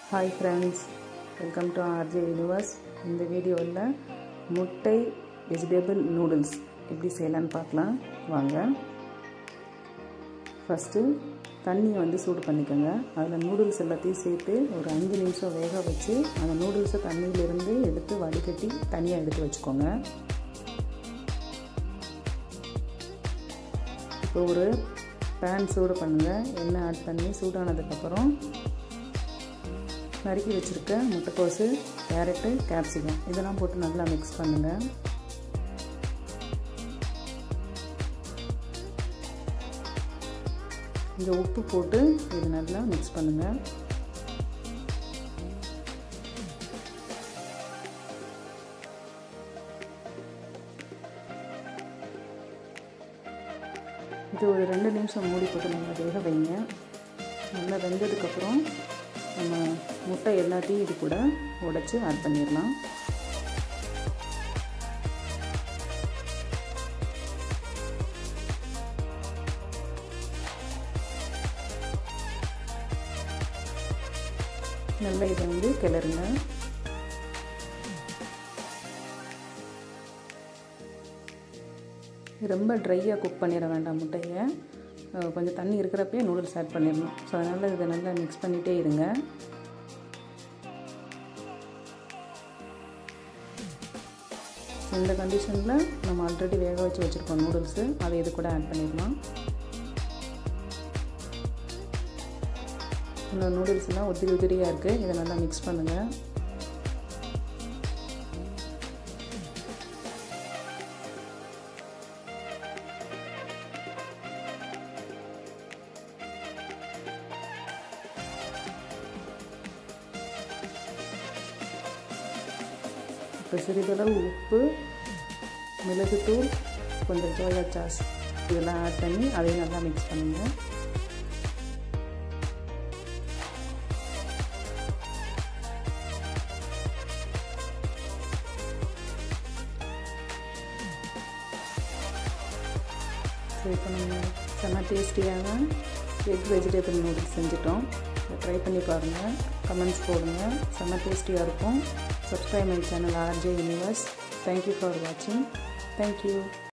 hi friends welcome to RJ universe இந்த வீடியோவில் முட்டை வெஜிடபிள் நூடுல்ஸ் எப்படி செய்யலான்னு பார்க்கலாம் வாங்க ஃபஸ்ட்டு தண்ணியை வந்து சூடு பண்ணிக்கோங்க அதில் நூடுல்ஸ் எல்லாத்தையும் சேர்த்து ஒரு அஞ்சு நிமிஷம் வேக வச்சு அந்த நூடுல்ஸை தண்ணியிலிருந்து எடுத்து வடிகட்டி தனியாக எடுத்து வச்சுக்கோங்க இப்போ ஒரு பேன் சூடு பண்ணுங்கள் எண்ணெய் ஆட் பண்ணி சூடானதுக்கப்புறம் நறுக்கி வச்சுருக்க முட்டைக்கோசு கேரட்டு கேப்சிகம் இதெல்லாம் போட்டு நல்லா மிக்ஸ் பண்ணுங்கள் இங்கே உப்பு போட்டு இது நல்லா மிக்ஸ் பண்ணுங்கள் இது ஒரு ரெண்டு நிமிஷம் மூடி போட்டு நல்லா வேக வைங்க நல்லா வெந்ததுக்கப்புறம் நம்ம முட்டை எல்லாத்தையும் இது கூட உடச்சி ஆட் பண்ணிடலாம் நல்லா இதை வந்து கிளறுங்க ரொம்ப ட்ரையாக குக் பண்ணிட வேண்டாம் முட்டையை கொஞ்சம் தண்ணி இருக்கிறப்பே நூடுல்ஸ் ஆட் பண்ணிடணும் ஸோ அதனால் இதை நல்லா மிக்ஸ் பண்ணிகிட்டே இருங்க இந்த கண்டிஷனில் நம்ம ஆல்ரெடி வேக வச்சு வச்சுருக்கோம் நூடுல்ஸு அதை இது கூட ஆட் பண்ணிடலாம் இந்த நூடுல்ஸ்லாம் உதிரி உதிரியாக இருக்குது இதை நல்லா மிக்ஸ் பண்ணுங்கள் இப்போ சிறிதளவு உப்பு மிளகுத்தூள் கொஞ்சம் சோயா சாஸ் இதெல்லாம் ஆட் பண்ணி அதையும் நல்லா மிக்ஸ் பண்ணுங்கள் ஸோ இப்போ நம்ம செம்ம டேஸ்டியான எக் வெஜிடபிள் நூடுல்ஸ் செஞ்சிட்டோம் ட்ரை பண்ணி பாருங்கள் கமெண்ட்ஸ் போடுங்க செம்ம டேஸ்டியாக இருக்கும் subscribe my channel RJ universe thank you for வாட்சிங் தேங்க்யூ